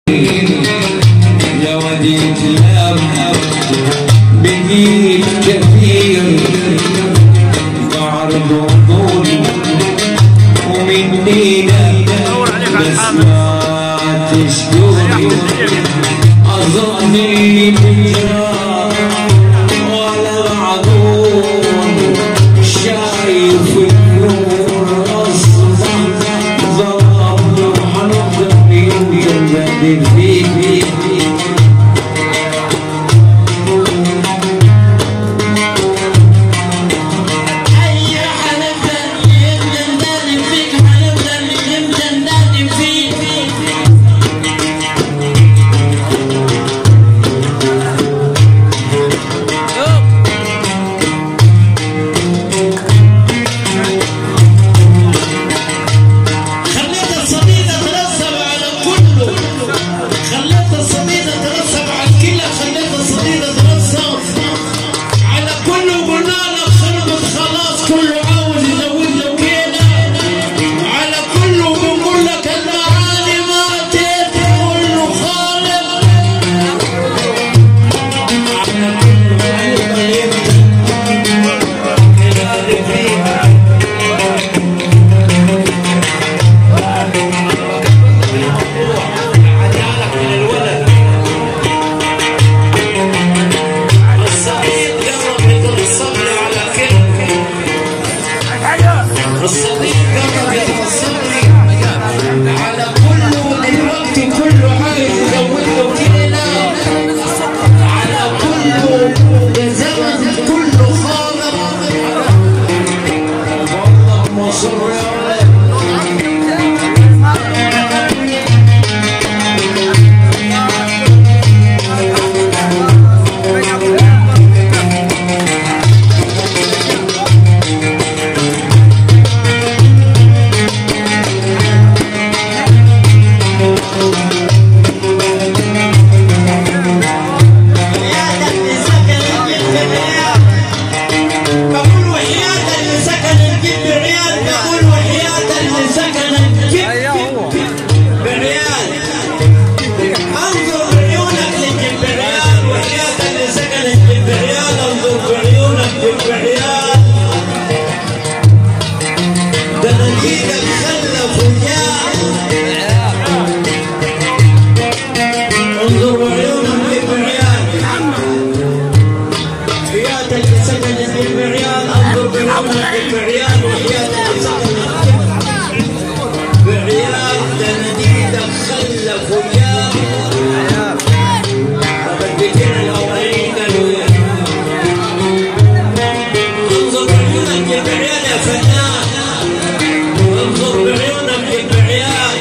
يا وديد الأب بديك كثير بعرض وطول ومنينا بس ما تشكري أظن اللي بجرى ولا معدوم شايف النور أصلا ظلام وحنقدر يمكن بدل فيك أي حنفضل يمدن دادم فيك حنفضل يمدن دادم فيك خليت الصديق ترسب على كله خليت الصديق ترسب على الكلى خليت الصديق ترسب على كله قلنا لك خربت خلاص كله عاوز يزود له كده على كله بنقول لك المعاني ماتت كله خالد على كله هيفضل يمتد كده فيها عدالك من الولد الصديق قرب يترسم لي على كلمة الصديق قرب يترسم لي على كله دلوقتي كله عايز يزود له كده على كله زمن كله خالق والله مصر يا ولد بقول وحياة اللي سكن الجيب بريال بقول وحياة اللي سكن الجيب بريال انظر بعيونك للجيب بريال وحياة اللي سكن الجيب بريال انظر بعيونك للجيب بريال ده انا ايدك خلف وياه انظر بعيونك للجيب بريال حياة اللي سكنت بالمعيال انظر بعيونك بالمعيال وحياة اللي سكنت بعيال تناديدك خلف وياه بديتين الاولين قالوا انظر بعيونك بالمعيال يا فنان انظر بعيونك بالمعيال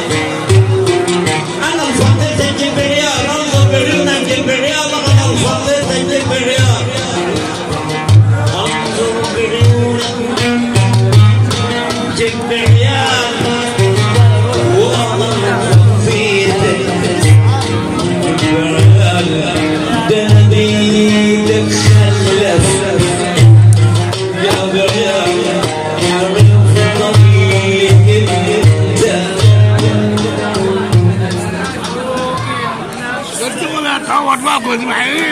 انا الفضيت اجيب ريال انظر بعيونك اجيب ريال انا الفضيت اجيب ريال انظر بعيونك جيب ريال وانا فضيتك جيب ريال دنيتك خلف يا ريال يا من فضيتك قلت ولا تعود باكو اسمعي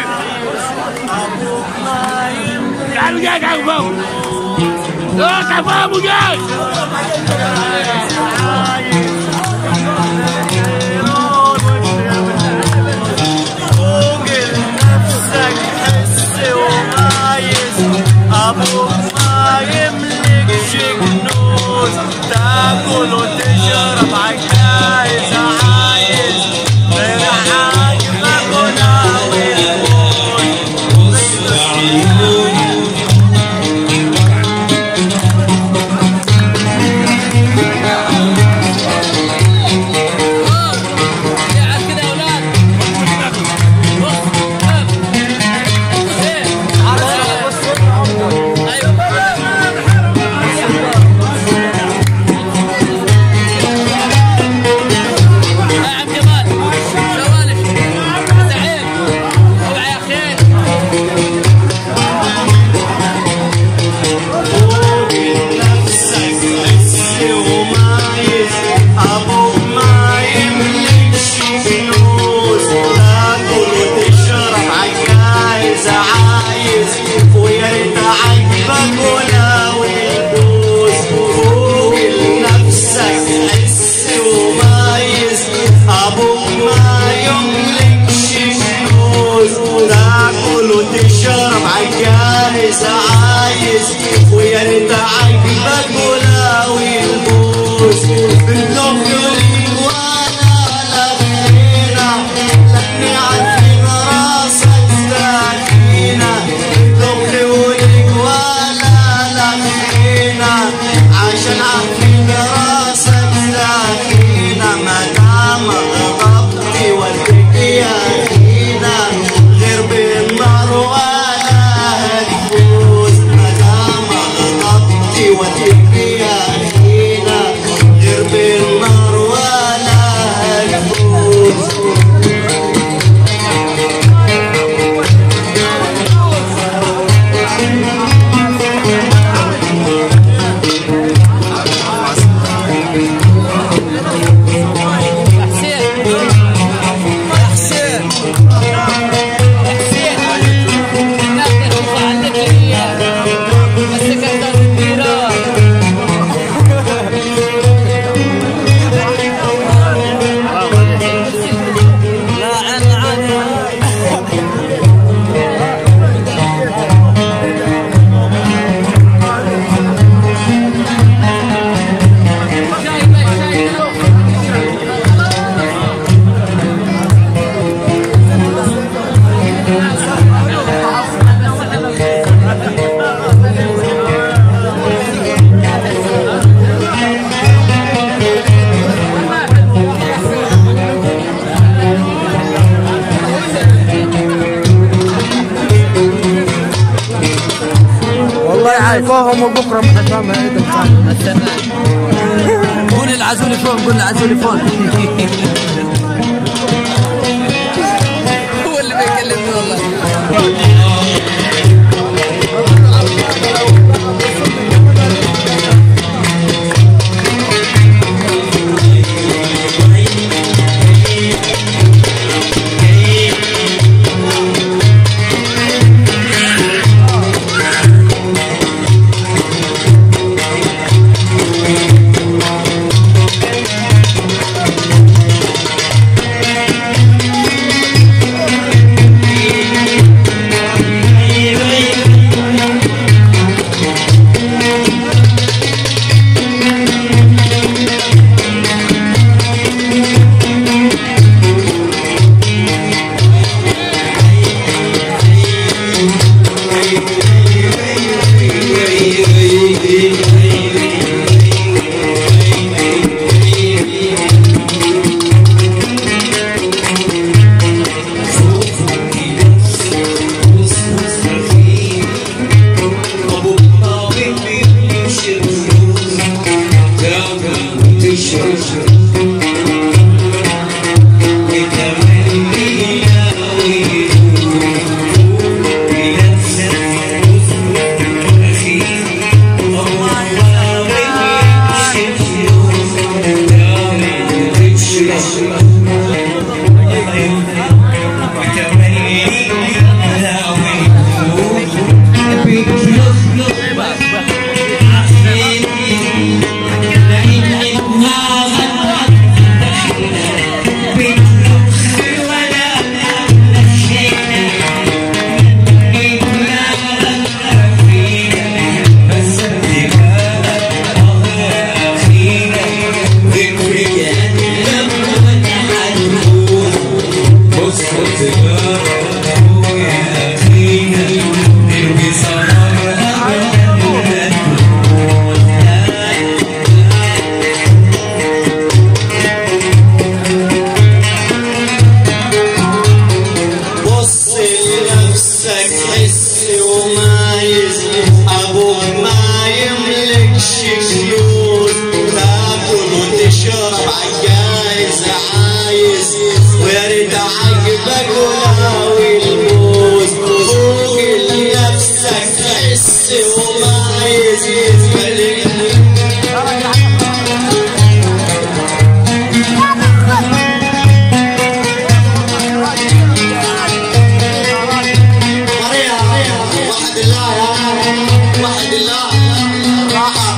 تعال جاي تعال فوق لا تعال فوق جاي فوق نفسك حس ومايز ابوك ما يملكش كنوز تاكل وتشرب عجايز عايز غير عاجبك وناوي واستعينوا وتشرب عجايز عايز ويا ريت عجبك ولاوي البوس بالنوم لي ولا لغينا لكني عارفين راسك ساكينة بالنوم ولك ولا لغينا عشان عارفين راسك ساكينة ما دام غضبتي ودك يا أخينا غير بالنار ولا هتفوز ما دام غضبتي ودك يا أخينا غير بالنار ولا هتفوز والله عارفاهم وبكره مش هفهمها ايه ده قول العزولي فوق قول العزولي فوق هو اللي بيكلمني والله بص لنفسك حس ومايز ابوك ما يملكش فلوس تاكل وتشرب عجايز عايز ويا ريت عجبك ولاوي البوس فوق لنفسك حس ومايز ملك عليها عليها واحد الله يا واحد الله راحة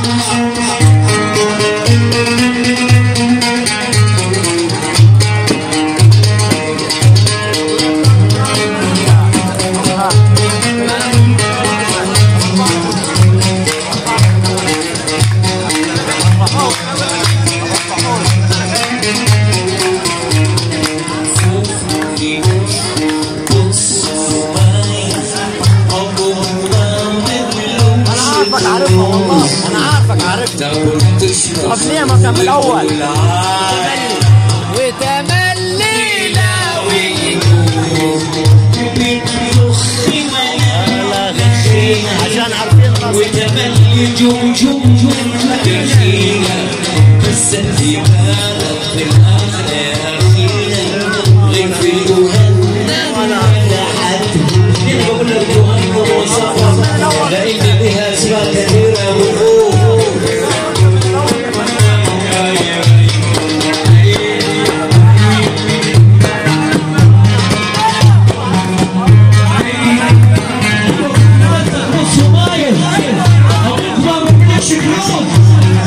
تاكل تشرب طب ليه ما كان من الأول؟ والعالم وتملي عشان عارفين وتملي جم جم جم أخينا بس في بالك في الآخر يا أخينا غير في جهنم ولا حد أنا بقول لك جهنم وصفا لأن بها أسماء كثيرة وقوف نص مايل أبوك ما بيمشي كلوز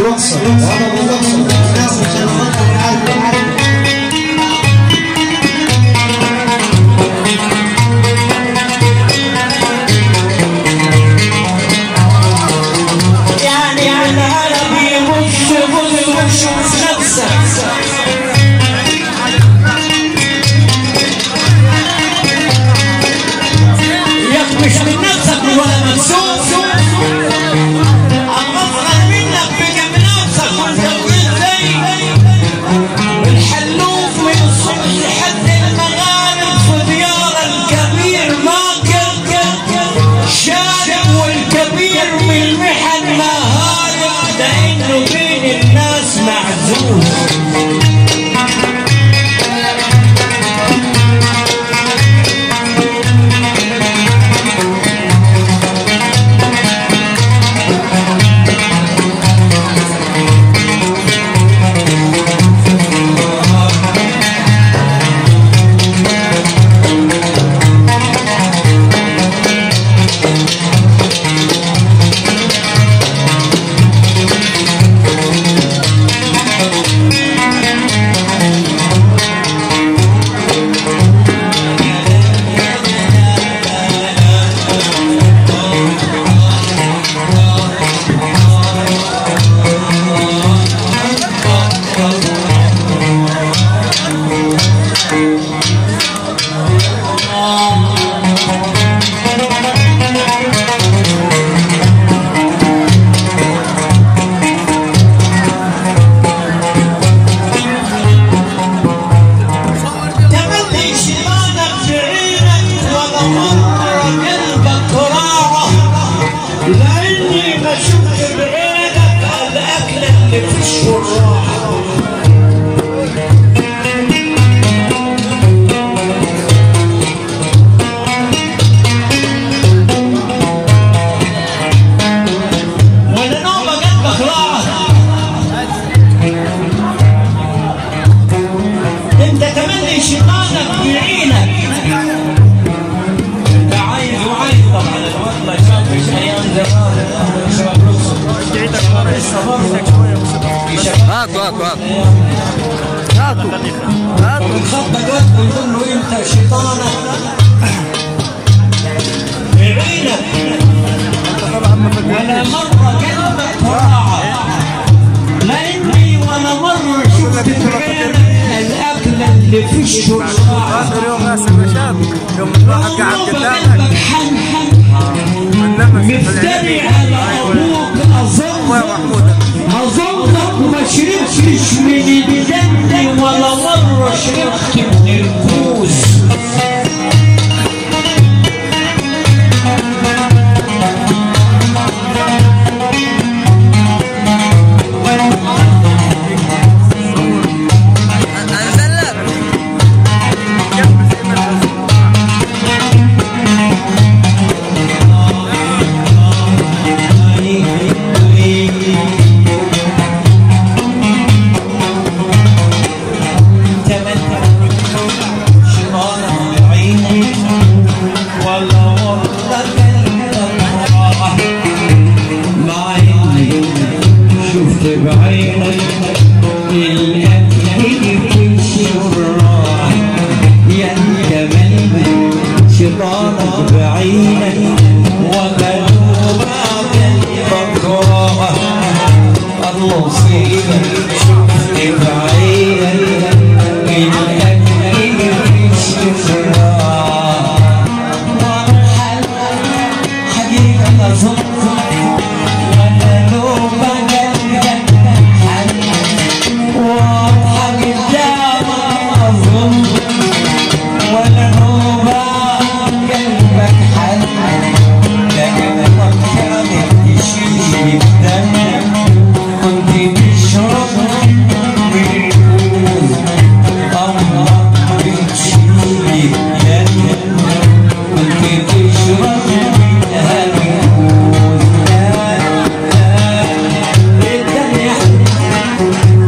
رخصة وأنا بالرخصة الناس مش هنفكر عارف يعني العربي مش مش مش نفسه ياك مش من نفسك ولا مكسوف أفضل منك بجنب نفسك وانت زي الحلوف من الصبح لحد المغارب في ديار الكبير ماكر شارب والكبير من المحن ما هارب لانه بين الناس معزوز تملي شمالك بعينك ولا مرة قلبك راعة لاني بشوف بعينك الاكل اللي في الشراعة ولا نوبة قلبك راعة انت تملي شيطانك بعينك انت عايز وعايز طبعا والله شاب مش ايام زمان شباب هاتوا هاتوا هاتوا هاتوا الخط قد ويقول له انت شيطانك بعينك ولا مرة قلبك وراعة لاني ولا مرة شفت بعينك الاكل اللي في الشراعة اخر يوم راسم يا شاب يوم الواحد قاعد قدامك قلبك حن حن النفس مفتري على ابوك ابويا اظن محمود اظنك ما شربتش من الدم ولا مره شربت من الكوس انزل شفت بعينك الأكل في الشراع يا انت من شيطانك بعينك وقلوبك البكراء المصيبة شفت بعينك الأكل في الشراع وارحل حقيقة أظن ولا لوم قلبك حل واضحك قدامك أظن ولا لوم قلبك حل لكنك كانت تشيل الدم كنت تشرب من الكوز الله بتشيل الدم كنت تشرب منها الكوز لا لا الدم يحلى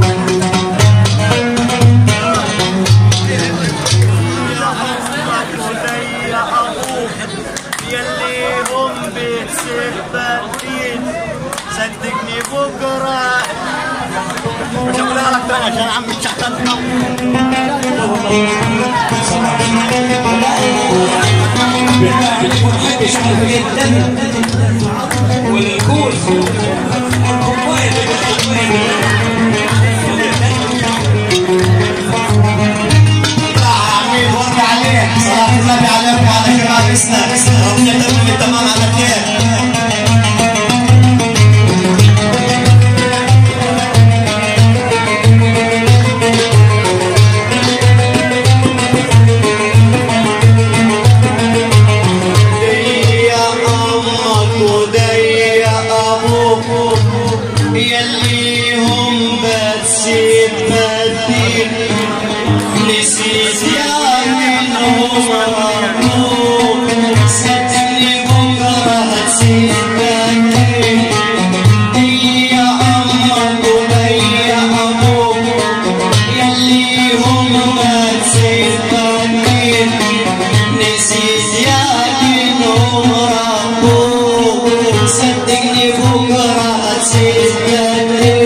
يا ابوك يلي ام بتسبقين صدقني بكره مش هقول لك تاني عشان عم تشحططنا بتكون حاجة شبه جدا والكول عمي ورد عليك صلاة النبي عليكم وعلى شباب اسنا ربنا يتمم التمام على خير يا أمك ودي أبوك يلي هم بس يبدين نسيت يا منهم ربوك صدقني بكرة هتسيبني يا أمك ودي أبوك يلي هم بس يبدين نسيت يا منهم ربوك صدقني بكرة هتسيبني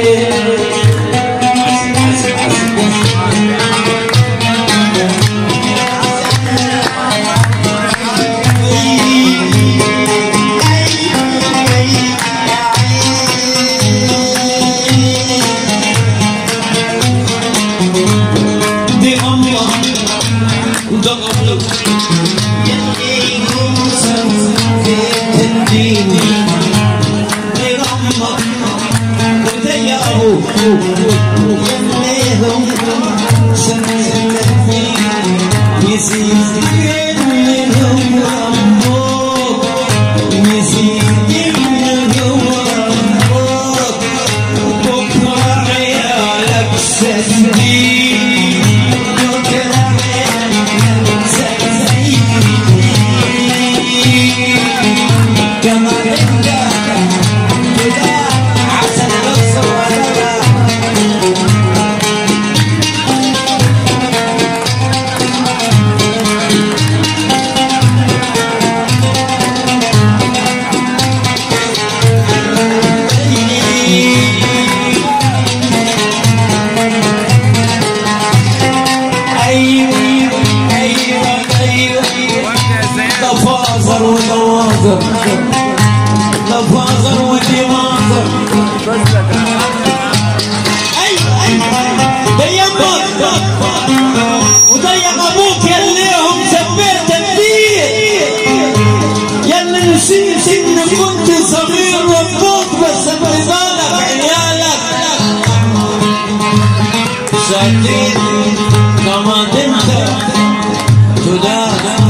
دي أمك ده أبلك كما انت كده عسل بس ولا ايوه ايوه ايوه تفاصل ونواظر تفاصل ودماغر ايوه ايوه ضيق وضيق ابوك يليهم سبيت الدين يلي نسيت اني كنت صغير وابوك بس بفضلك عيالك ساكت كما انت تدافع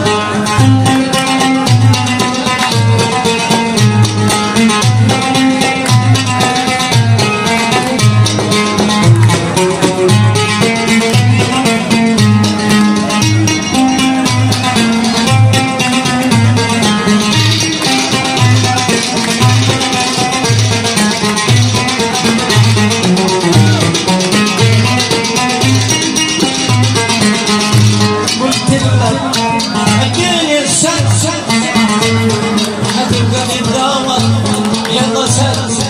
قلت لك اديني السد هتبقى قدامك يلا سد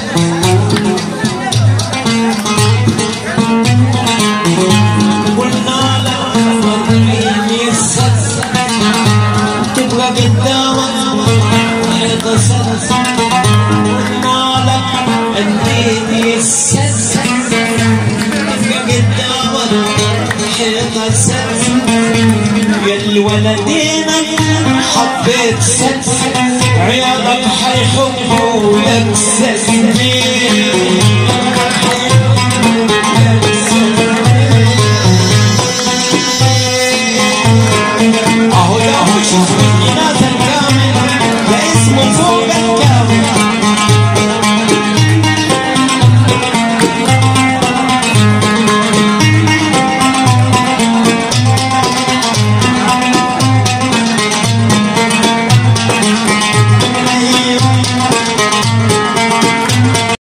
قلنا لك اديني السد تبقى قدامك يلا سد قلنا لك اديني السد تبقى قدامك يلا سد يا الولدينك حبيت ست عيالك حيحبوا لك سنين